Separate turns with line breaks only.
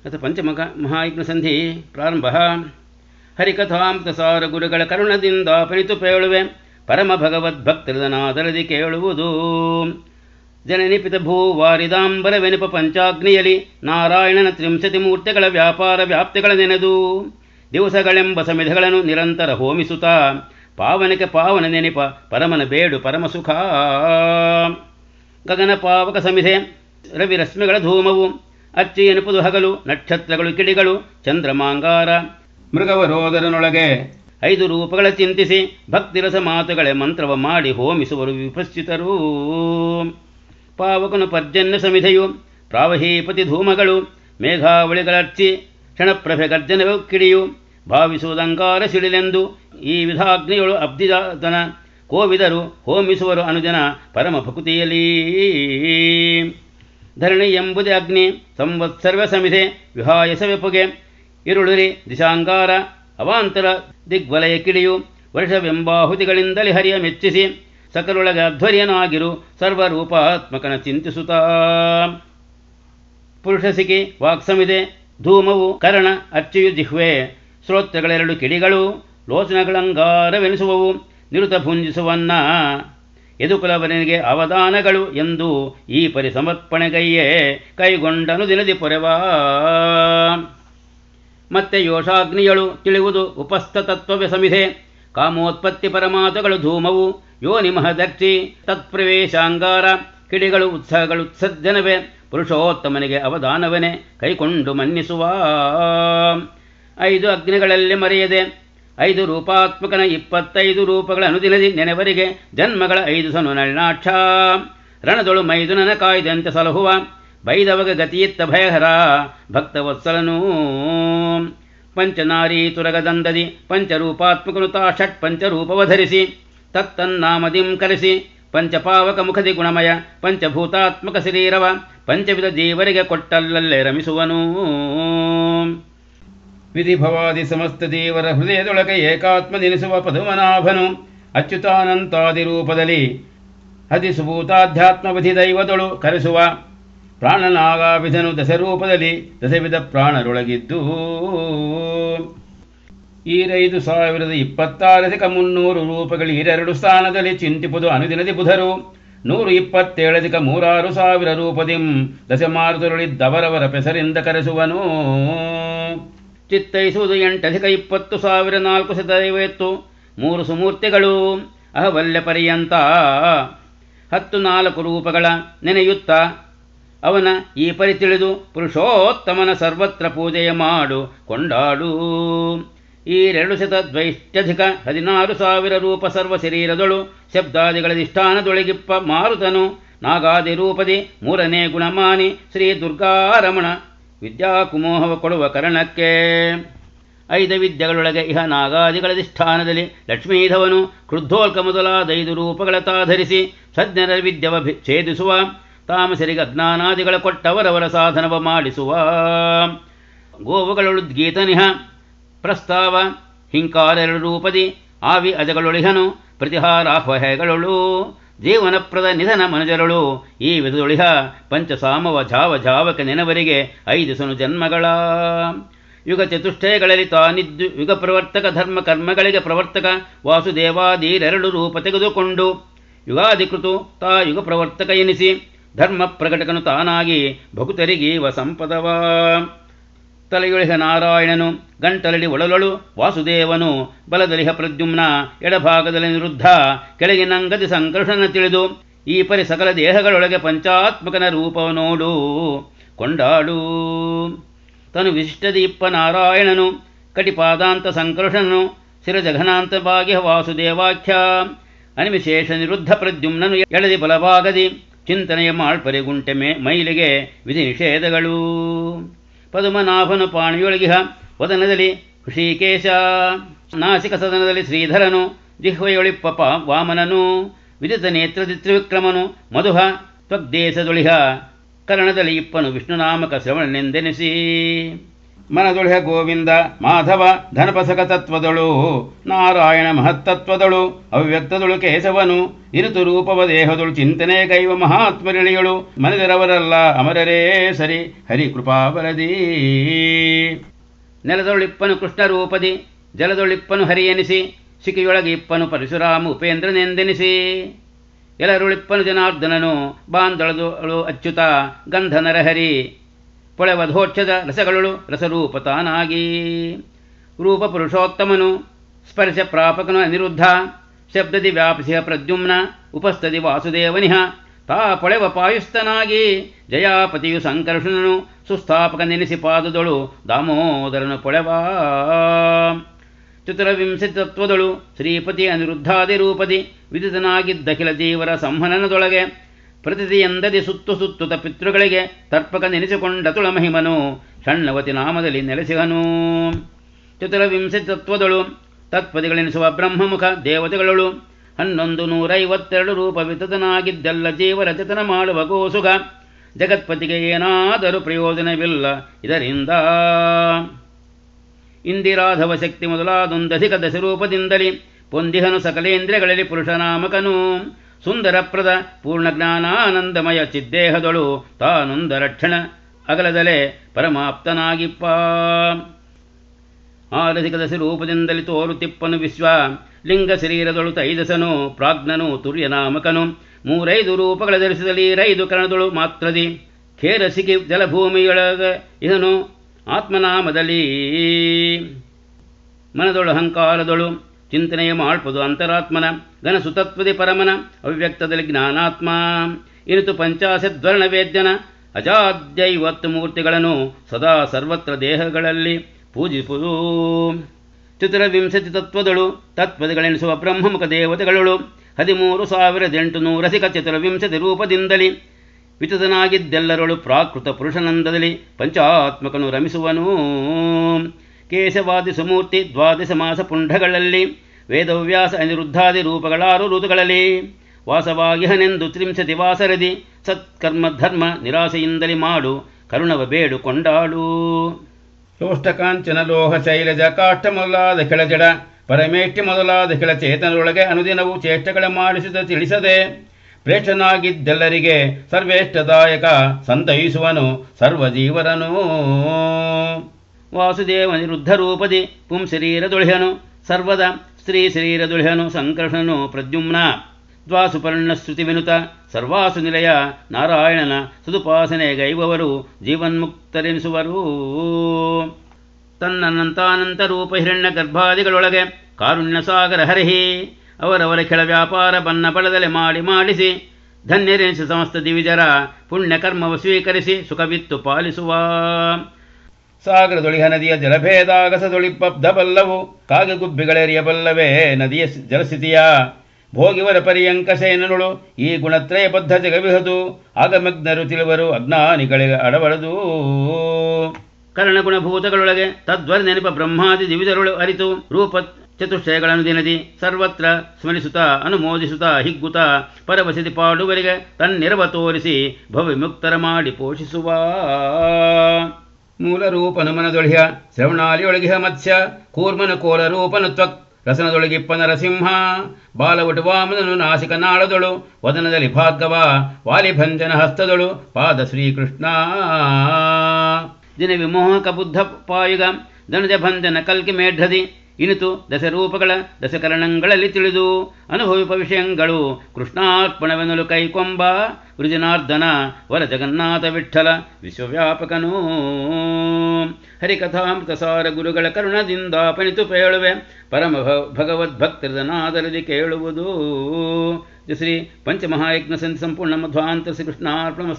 ಅಥ ಪಂಚಮಕ ಮಹಾಯಜ್ಞಸಂಧಿ ಪ್ರಾರಂಭ ಹರಿಕಥಾಮೃತಸಾರ ಗುರುಗಳ ಕರುಣದಿಂದ ಪನಿತು ಪೇಳುವೆ ಪರಮ ಭಗವದ್ಭಕ್ತರದನಾದರದಿ ಕೇಳುವುದು ಜನನಿಪಿತ ಭೂವಾರಿದಾಂಬರ ವೆನಪ ಪಂಚಾಗ್ನಿಯಲಿ ನಾರಾಯಣನ ತ್ರಿಂಶತಿ ಮೂರ್ತಿಗಳ ವ್ಯಾಪಾರ ವ್ಯಾಪ್ತಿಗಳ ನೆನೆದು ದಿವಸಗಳೆಂಬ ಸಮಿಧಗಳನ್ನು ನಿರಂತರ ಹೋಮಿಸುತ್ತಾ ಪಾವನಕ್ಕೆ ಪಾವನ ನೆನಪ ಪರಮನ ಬೇಡು ಪರಮ ಸುಖ ಗಗನ ಪಾವಕ ಸಮಿಧೆ ರವಿ ರಶ್ಮಿಗಳ ಧೂಮವು ಅಚ್ಚಿ ಎನುಪುದು ಹಗಲು ನಕ್ಷತ್ರಗಳು ಕಿಡಿಗಳು ಚಂದ್ರಮಾಂಗಾರ ಮೃಗವರೋದರನೊಳಗೆ ಐದು ರೂಪಗಳ ಚಿಂತಿಸಿ ಭಕ್ತಿರಸ ಮಾತುಗಳೇ ಮಂತ್ರವ ಮಾಡಿ ಹೋಮಿಸುವರು ವಿಪಶ್ಚಿತರು ಪಾವಕನು ಪರ್ಜನ್ಯ ಸಮಿಧೆಯು ಪ್ರಾವಹೀಪತಿ ಧೂಮಗಳು ಮೇಘಾವಳಿಗಳರ್ಚಿ ಕ್ಷಣಪ್ರಭೆ ಗರ್ಜನವು ಕಿಡಿಯು ಭಾವಿಸುವುದಂಗಾರ ಸಿಡಿಲೆಂದು ಈ ವಿಧಾಗ್ನಿಯೊಳು ಅಬ್ಧಿಜಾತನ ಕೋವಿದರು ಹೋಮಿಸುವರು ಅನುಜನ ಪರಮ ಭಕುತಿಯಲಿ ಧರಣಿ ಎಂಬುದೇ ಅಗ್ನಿ ಸಂವತ್ಸರ್ವ ಸಮಿಧೆ ವಿಹಾಯಸವೆ ಪೊಗೆ ಇರುಳುರಿ ದಿಶಾಂಗಾರ ಅವಾಂತರ ದಿಗ್ವಲಯ ಕಿಡಿಯು ವರ್ಷವೆಂಬಾಹುತಿಗಳಿಂದಲೇ ಹರಿಯ ಮೆಚ್ಚಿಸಿ ಸಕಲೊಳಗೆ ಅಧ್ವರ್ಯನಾಗಿರು ಸರ್ವರೂಪಾತ್ಮಕನ ಚಿಂತಿಸುತ್ತಾ ಪುರುಷಸಿಕೆ ವಾಕ್ಸಮಿದೆ ಧೂಮವು ಕರಣ ಅಚ್ಚಿಯು ಜಿಹ್ವೆ ಶ್ರೋತ್ರಗಳೆರಡು ಕಿಡಿಗಳು ಲೋಚನಗಳಂಗಾರವೆನಿಸುವವು ನಿರುತ ಭುಂಜಿಸುವನ್ನ ಯದುಕುಲವನಿಗೆ ಅವದಾನಗಳು ಎಂದು ಈ ಪರಿ ಸಮರ್ಪಣೆಗೈಯೇ ಕೈಗೊಂಡನು ದಿನದಿ ಪೊರೆವಾ ಮತ್ತೆ ಯೋಷಾಗ್ನಿಯಳು ತಿಳಿಯುವುದು ಉಪಸ್ಥ ತತ್ವವೇ ಸಮಿಧೆ ಕಾಮೋತ್ಪತ್ತಿ ಪರಮಾತುಗಳು ಧೂಮವು ಯೋನಿ ಮಹದರ್ಚಿ ತತ್ಪ್ರವೇಶಾಂಗಾರ ಕಿಡಿಗಳು ಉತ್ಸಾಹಗಳು ಉತ್ಸರ್ಜನವೇ ಪುರುಷೋತ್ತಮನಿಗೆ ಅವದಾನವನೇ ಕೈಕೊಂಡು ಮನ್ನಿಸುವ ಐದು ಅಗ್ನಿಗಳಲ್ಲಿ ಮರೆಯದೆ ಐದು ರೂಪಾತ್ಮಕನ ಇಪ್ಪತ್ತೈದು ರೂಪಗಳ ಅನುದಿನದಿ ನೆನೆವರಿಗೆ ಜನ್ಮಗಳ ಐದು ಸನು ನಳಿನಾಕ್ಷ ರಣದೊಳು ಮೈದುನನ ಕಾಯ್ದಂತೆ ಸಲಹುವ ಬೈದವಗ ಗತಿಯಿತ್ತ ಭಯಹರ ಭಕ್ತವತ್ಸಲನೂ ಪಂಚನಾರೀ ತುರಗದಂದದಿ ಪಂಚರೂಪಾತ್ಮಕನು ತಾ ಷಟ್ ಪಂಚರೂಪವಧರಿಸಿ ತತ್ತನ್ನಾಮದಿಂ ಕಲಿಸಿ ಪಂಚಪಾವಕ ಮುಖದಿ ಗುಣಮಯ ಪಂಚಭೂತಾತ್ಮಕ ಶರೀರವ ಪಂಚವಿಧ ಜೀವರಿಗೆ ಕೊಟ್ಟಲ್ಲಲ್ಲೇ ರಮಿಸುವನು ವಿಧಿಭವಾದಿ ಸಮಸ್ತ ದೇವರ ಹೃದಯದೊಳಗೆ ಏಕಾತ್ಮದೆನಿಸುವ ಪದುಮನಾಭನು ಅಚ್ಯುತಾನಂತಾದಿ ರೂಪದಲ್ಲಿ ಹದಿಸುಭೂತಾಧ್ಯಾತ್ಮವಿಧಿ ದೈವದೊಳು ಕರೆಸುವ ಪ್ರಾಣನಾಗಾವಿಧನು ದಶರೂಪದಲ್ಲಿ ದಶವಿಧ ಪ್ರಾಣರೊಳಗಿದ್ದು ಈರೈದು ಸಾವಿರದ ಇಪ್ಪತ್ತಾರಧಿಕ ಮುನ್ನೂರು ರೂಪಗಳು ಈರೆರಡು ಸ್ಥಾನದಲ್ಲಿ ಚಿಂತಿಪುದು ಅನುದಿನದಿ ಬುಧರು ನೂರು ಇಪ್ಪತ್ತೇಳಧಿಕ ಮೂರಾರು ಸಾವಿರ ರೂಪದಿಂ ದಶಮಾರುತರುಳಿದ್ದವರವರ ಪೆಸರಿಂದ ಕರೆಸುವನು ಚಿತ್ತೈಸುವುದು ಎಂಟಧಿಕ ಇಪ್ಪತ್ತು ಸಾವಿರ ನಾಲ್ಕು ಶತೈವತ್ತು ಮೂರು ಸುಮೂರ್ತಿಗಳು ಅಹವಲ್ಯ ಪರ್ಯಂತ ಹತ್ತು ನಾಲ್ಕು ರೂಪಗಳ ನೆನೆಯುತ್ತ ಅವನ ಈ ಪರಿ ತಿಳಿದು ಪುರುಷೋತ್ತಮನ ಸರ್ವತ್ರ ಪೂಜೆಯ ಮಾಡು ಕೊಂಡಾಡು ಈ ಎರಡು ಶತ ದ್ವೈಷ್ಟ್ಯಧಿಕ ಹದಿನಾರು ಸಾವಿರ ರೂಪ ಸರ್ವ ಶರೀರದೊಳು ಶಬ್ದಾದಿಗಳಧಿಷ್ಠಾನದೊಳಗಿಪ್ಪ ಮಾರುತನು ನಾಗಾದಿ ರೂಪದಿ ಮೂರನೇ ಗುಣಮಾನಿ ಶ್ರೀ ದುರ್ಗಾರಮಣ ವಿದ್ಯಾಕುಮೋಹವ ಕೊಡುವ ಕರಣಕ್ಕೆ ಐದು ವಿದ್ಯೆಗಳೊಳಗೆ ಇಹ ನಾಗಾದಿಗಳಧಿಷ್ಠಾನದಲ್ಲಿ ಲಕ್ಷ್ಮೀಧವನು ಕ್ರುದ್ಧೋಲ್ಕ ಮೊದಲಾದ ಐದು ರೂಪಗಳ ತಾಧರಿಸಿ ಸಜ್ಞರ ವಿದ್ಯವ ಛೇದಿಸುವ ತಾಮಸರಿಗೆ ಅಜ್ಞಾನಾದಿಗಳ ಕೊಟ್ಟವರವರ ಸಾಧನವ ಮಾಡಿಸುವ ಗೋವುಗಳುದ್ಗೀತನಿಹ ಪ್ರಸ್ತಾವ ಹಿಂಕಾರೆರಡು ರೂಪದಿ ಆವಿ ಅಜಗಳೊಳಿಹನು ಪ್ರತಿಹಾರಾಹ್ವಹೆಗಳೊಳು ಜೀವನಪ್ರದ ನಿಧನ ಮನುಜರಳು ಈ ವಿಧದೊಳಿಹ ಪಂಚಸಾಮವ ಝಾವ ಝಾವಕ ನೆನವರಿಗೆ ಐದು ಸನು ಜನ್ಮಗಳ ಯುಗ ಚತುಷ್ಟಯಗಳಲ್ಲಿ ತಾನಿದ್ದು ಯುಗ ಪ್ರವರ್ತಕ ಧರ್ಮ ಕರ್ಮಗಳಿಗೆ ಪ್ರವರ್ತಕ ವಾಸುದೇವಾದೀರೆರಡು ರೂಪ ತೆಗೆದುಕೊಂಡು ಯುಗಾಧಿಕೃತು ತಾ ಯುಗ ಪ್ರವರ್ತಕ ಎನಿಸಿ ಧರ್ಮ ಪ್ರಕಟಕನು ತಾನಾಗಿ ಭಕುತರಿಗೀವ ಸಂಪದವ ತಲೆಯೊಳಿಹ ನಾರಾಯಣನು ಗಂಟಲಡಿ ಒಳಲೊಳು ವಾಸುದೇವನು ಬಲದಲಿಹ ಪ್ರದ್ಯುಮ್ನ ಎಡಭಾಗದಲ್ಲಿ ನಿರುದ್ಧ ಕೆಳಗಿನಂಗದಿ ಸಂಕರ್ಷಣ ತಿಳಿದು ಈ ಪರಿ ಸಕಲ ದೇಹಗಳೊಳಗೆ ಪಂಚಾತ್ಮಕನ ರೂಪವ ನೋಡು ಕೊಂಡಾಡು ತನು ವಿಶಿಷ್ಟದೀಪ್ಪ ನಾರಾಯಣನು ಕಟಿಪಾದಾಂತ ಸಂಕರ್ಷಣನು ಶಿರಜಘನಾಂತ ಭಾಗ್ಯ ವಾಸುದೇವಾಖ್ಯ ಅನಿಮಿಶೇಷ ನಿರುದ್ಧ ಪ್ರದ್ಯುಮ್ನನು ಎಳದಿ ಬಲಭಾಗದಿ ಚಿಂತನೆಯ ಮಾಳ್ಪರಿ ಗುಂಟೆ ಮೇ ಮೈಲಿಗೆ ವಿಧಿ ನಿಷೇಧಗಳು ಪದುಮನಾಭನು ಪಾಣಿಯೊಳಗಿಹ ವದನದಲ್ಲಿ ಹೃಷಿಕೇಶ ನಾಸಿಕ ಸದನದಲ್ಲಿ ಶ್ರೀಧರನು ಜಿಹ್ವೆಯೊಳಿಪ್ಪ ಪಾ ವಾಮನನು ವಿದಿತ ನೇತ್ರದಿ ತ್ರಿವಿಕ್ರಮನು ಮಧುಹ ತ್ವಗ್ದೇಶದೊಳಿಹ ಕರ್ಣದಲ್ಲಿ ಇಪ್ಪನು ವಿಷ್ಣುನಾಮಕ ಶ್ರವಣನೆಂದೆನಿಸಿ ಮನದೊಳಿಹ ಗೋವಿಂದ ಮಾಧವ ಧನಪಸಕ ತತ್ವದಳು ನಾರಾಯಣ ಮಹತ್ತತ್ವದಳು ಅವ್ಯಕ್ತದಳು ಕೇಶವನು ಇರುತು ರೂಪವ ದೇಹದಳು ಚಿಂತನೆ ಕೈವ ಮಹಾತ್ಮರಿಳಿಯಳು ಮನದರವರಲ್ಲ ಅಮರರೇ ಸರಿ ಹರಿ ಕೃಪಾವರದಿ ನೆಲದೊಳಿಪ್ಪನು ಕೃಷ್ಣ ರೂಪದಿ ಜಲದೊಳಿಪ್ಪನು ಹರಿಯೆನಿಸಿ ಶಿಖಿಯೊಳಗೆ ಇಪ್ಪನು ಪರಶುರಾಮ ಉಪೇಂದ್ರನೆಂದೆನಿಸಿ ಎಲರುಳಿಪ್ಪನು ಜನಾರ್ದನನು ಬಾಂದೊಳದೊಳು ಅಚ್ಯುತ ಗಂಧ ನರಹರಿ ಪೊಳೆವಧೋಕ್ಷದ ರಸಗಳು ರಸರೂಪ ತಾನಾಗಿ ರೂಪ ಪುರುಷೋತ್ತಮನು ಸ್ಪರ್ಶ ಪ್ರಾಪಕನು ಅನಿರುದ್ಧ ಶಬ್ದದಿ ವ್ಯಾಪಿಸಿಹ ಪ್ರದ್ಯುಮ್ನ ಉಪಸ್ಥದಿ ವಾಸುದೇವನಿಹ ತಾ ಪೊಳೆವ ಪಾಯುಸ್ತನಾಗಿ ಜಯಾಪತಿಯು ಸಂಕರ್ಷಣನು ಸುಸ್ಥಾಪಕ ನೆನೆಸಿ ಪಾದದೊಳು ದಾಮೋದರನು ಪೊಳೆವಾ ಚತುರವಿಂಶತಿ ತತ್ವದಳು ಶ್ರೀಪತಿ ಅನಿರುದ್ಧಾದಿ ರೂಪದಿ ವಿದಿತನಾಗಿದ್ದಖಿಲ ಜೀವರ ಸಂಹನನದೊಳಗೆ ಪ್ರತಿದಿಯಂದದಿ ಸುತ್ತು ಸುತ್ತುತ ಪಿತೃಗಳಿಗೆ ತರ್ಪಕ ನೆನೆಸಿಕೊಂಡ ತುಳ ಮಹಿಮನು ಷಣ್ಣವತಿ ನಾಮದಲ್ಲಿ ನೆಲೆಸಿಹನು ಚತುರವಿಂಶತಿ ತತ್ವದಳು ತತ್ಪದಿಗಳೆನಿಸುವ ಬ್ರಹ್ಮಮುಖ ದೇವತೆಗಳಳು ಹನ್ನೊಂದು ನೂರೈವತ್ತೆರಡು ರೂಪ ವಿತತನಾಗಿದ್ದೆಲ್ಲ ಜೀವರ ಚತನ ಮಾಡುವ ಗೋಸುಗ ಜಗತ್ಪತಿಗೆ ಏನಾದರೂ ಪ್ರಯೋಜನವಿಲ್ಲ ಇದರಿಂದ ಇಂದಿರಾಧವ ಶಕ್ತಿ ಮೊದಲಾದೊಂದಧಿಕ ದಶರೂಪದಿಂದಲೇ ಪೊಂದಿಹನು ಸಕಲೇಂದ್ರಿಯಗಳಲ್ಲಿ ಪುರುಷನಾಮಕನು ಸುಂದರಪ್ರದ ಪೂರ್ಣ ಜ್ಞಾನಾನಂದಮಯ ಚಿದ್ದೇಹದೊಳು ತಾನೊಂದ ರಕ್ಷಣ ಅಗಲದಲೆ ಪರಮಾಪ್ತನಾಗಿಪ್ಪ ಆರಧಿಕ ದಶ ರೂಪದಿಂದಲೇ ತೋರುತಿಪ್ಪನು ವಿಶ್ವ ಲಿಂಗ ಶರೀರದೊಳು ತೈದಸನು ಪ್ರಾಜ್ಞನು ತುರ್ಯನಾಮಕನು ಮೂರೈದು ರೂಪಗಳ ಧರಿಸಿದಲಿ ರೈದು ಕರಣದೊಳು ಮಾತ್ರದಿ ಖೇರಸಿಗಿ ಜಲಭೂಮಿಯೊಳಗ ಇದನು ಆತ್ಮನಾಮದಲ್ಲಿ ಮನದೊಳು ಅಹಂಕಾರದೊಳು ಚಿಂತನೆಯ ಮಾಡ್ಪದು ಅಂತರಾತ್ಮನ ಘನಸುತತ್ವದಿ ಪರಮನ ಅವ್ಯಕ್ತದಲ್ಲಿ ಜ್ಞಾನಾತ್ಮ ಇನಿತು ಪಂಚಾಶದ್ವರ್ಣ ವೇದ್ಯನ ಅಜಾದ್ಯೈವತ್ತು ಮೂರ್ತಿಗಳನ್ನು ಸದಾ ಸರ್ವತ್ರ ದೇಹಗಳಲ್ಲಿ ಪೂಜಿಸುವುದು ಚತುರವಿಂಶತಿ ತತ್ವದಳು ತತ್ವದಗಳೆನಿಸುವ ಬ್ರಹ್ಮಮುಖ ದೇವತೆಗಳು ಹದಿಮೂರು ಸಾವಿರದ ಎಂಟುನೂರ ಸಿಕ ಚತುರವಿಂಶತಿ ರೂಪದಿಂದಲೇ ವಿತತನಾಗಿದ್ದೆಲ್ಲರಳು ಪ್ರಾಕೃತ ಪುರುಷನಂದದಲ್ಲಿ ಪಂಚಾತ್ಮಕನು ರಮಿಸುವನು ಕೇಶವಾದಿ ಸುಮೂರ್ತಿ ದ್ವಾದಶ ಮಾಸ ಪುಂಡಗಳಲ್ಲಿ ವೇದವ್ಯಾಸ ಅನಿರುದ್ಧಾದಿ ರೂಪಗಳಾರು ಋತುಗಳಲ್ಲಿ ವಾಸವಾಗಿಹನೆಂದು ತ್ರಿಂಶತಿ ವಾಸರದಿ ಸತ್ಕರ್ಮ ಧರ್ಮ ನಿರಾಸೆಯಿಂದಲೇ ಮಾಡು ಕರುಣವ ಬೇಡು ಕೊಂಡಾಳು ಲೋಷ್ಟಕಾಂಚನ ಲೋಹ ಶೈಲಜ ಕಾಷ್ಟ ಮೊದಲಾದ ಕೆಳಜಡ ಪರಮೇಷ್ಠಿ ಮೊದಲಾದ ಕೆಳ ಚೇತನರೊಳಗೆ ಅನುದಿನವೂ ಚೇಷ್ಟಗಳ ಮಾಡಿಸಿದ ತಿಳಿಸದೆ ಪ್ರೇಕ್ಷನಾಗಿದ್ದೆಲ್ಲರಿಗೆ ಸರ್ವೇಷ್ಟದಾಯಕ ಸಂತೈಸುವನು ಸರ್ವಜೀವರನು ವಾಸುದೇವ ನಿರುದ್ಧ ರೂಪದಿ ಪುಂಶರೀರದುಳಿಹನು ಸರ್ವದ ಸ್ತ್ರೀ ಶರೀರದುಳಿಹನು ಸಂಕರ್ಷಣನು ಪ್ರದ್ಯುಮ್ನ ದ್ವಾಸುಪರ್ಣ ಶ್ರುತಿ ವಿನುತ ಸರ್ವಾಸು ನಿಲಯ ನಾರಾಯಣನ ಸದುಪಾಸನೆ ಗೈವವರು ಜೀವನ್ಮುಕ್ತರೆನಿಸುವರು ತನ್ನಂತಾನಂತ ರೂಪ ಹಿರಣ್ಯ ಗರ್ಭಾದಿಗಳೊಳಗೆ ಕಾರುಣ್ಯ ಸಾಗರ ಹರಿಹಿ ಅವರವರ ಕೆಳ ವ್ಯಾಪಾರ ಬನ್ನ ಪಡೆದಲೆ ಮಾಡಿ ಮಾಡಿಸಿ ಧನ್ಯರೆನಿಸಿ ಸಮಸ್ತ ದಿವಿಜರ ಪುಣ್ಯಕರ್ಮವ ಸ್ವೀಕರಿಸಿ ಸುಖವಿತ್ತು ಪಾಲಿಸುವ ಸಾಗರದೊಳಿಹ ನದಿಯ ಜಲಭೇದಾಗಸದೊಳಿಪ್ಪಬ್ಧಬಲ್ಲವು ಕಾಗೆಗುಬ್ಬಿಗಳೆರಿಯಬಲ್ಲವೇ ನದಿಯ ಜಲಸ್ಥಿತಿಯ ಭೋಗಿವರ ಪರ್ಯಂಕ ಸೇನನುಳು ಈ ಗುಣತ್ರಯ ಬದ್ಧ ಜಗವಿಹದು ಆಗಮಗ್ನರು ತಿಳಿವರು ಅಜ್ಞಾನಿಗಳಿಗೆ ಅಡವಳದು ಕರ್ಣಗುಣಭೂತಗಳೊಳಗೆ ತದ್ವರ ನೆನಪ ಬ್ರಹ್ಮಾದಿ ದಿವಿದರುಳು ಅರಿತು ರೂಪ ಚತುಷ್ಟಯಗಳನ್ನು ದಿನದಿ ಸರ್ವತ್ರ ಸ್ಮರಿಸುತ್ತ ಅನುಮೋದಿಸುತ್ತ ಹಿಗ್ಗುತ್ತ ಪರವಸತಿ ಪಾಡುವರಿಗೆ ತನ್ನಿರವ ತೋರಿಸಿ ಭವಿಮುಕ್ತರ ಮಾಡಿ ಪೋಷಿಸುವ ಮೂಲ ರೂಪನು ಮನದೊಳಿಹ ಶ್ರವಣಾಲಿಯೊಳಗಿಹ ಮತ್ಸ್ಯ ಕೂರ್ಮನ ಕೋಲ ರೂಪನು ತ್ವಕ್ ರಸನದೊಳಗಿಪ್ಪ ನರಸಿಂಹ ಬಾಲವಟು ವಾಮನನು ನಾಸಿಕ ನಾಳದೊಳು ವದನದಲ್ಲಿ ಭಾರ್ಗವ ವಾಲಿಭಂಜನ ಹಸ್ತದೊಳು ಪಾದ ಶ್ರೀಕೃಷ್ಣ ದಿನ ವಿಮೋಹಕ ಬುದ್ಧ ಪಾಯುಗ ಧನುಜ ಭಂಜನ ಕಲ್ಕಿ ಮೇಢ್ರದಿ ಇನಿತು ದಶರೂಪಗಳ ದಶಕರಣಗಳಲ್ಲಿ ತಿಳಿದು ಅನುಭವಿಪ ವಿಷಯಗಳು ಕೃಷ್ಣಾರ್ಪಣವೆನ್ನಲು ಕೈಕೊಂಬ ವೃಜನಾರ್ದನ ವರ ಜಗನ್ನಾಥ ವಿಠಲ ವಿಶ್ವವ್ಯಾಪಕನೂ ಹರಿಕಥಾಮೃತ ಸಾರ ಗುರುಗಳ ಕರುಣದಿಂದ ಪಣಿತು ಪೇಳುವೆ ಪರಮ ಭಗವದ್ಭಕ್ತರದನಾದರದಿ ಕೇಳುವುದು ಶ್ರೀ ಪಂಚಮಹಾಯಜ್ಞ ಸಂಪೂರ್ಣ ಮಧ್ವಾಂತರ ಶ್ರೀ ಕೃಷ್ಣಾರ್ಪಣ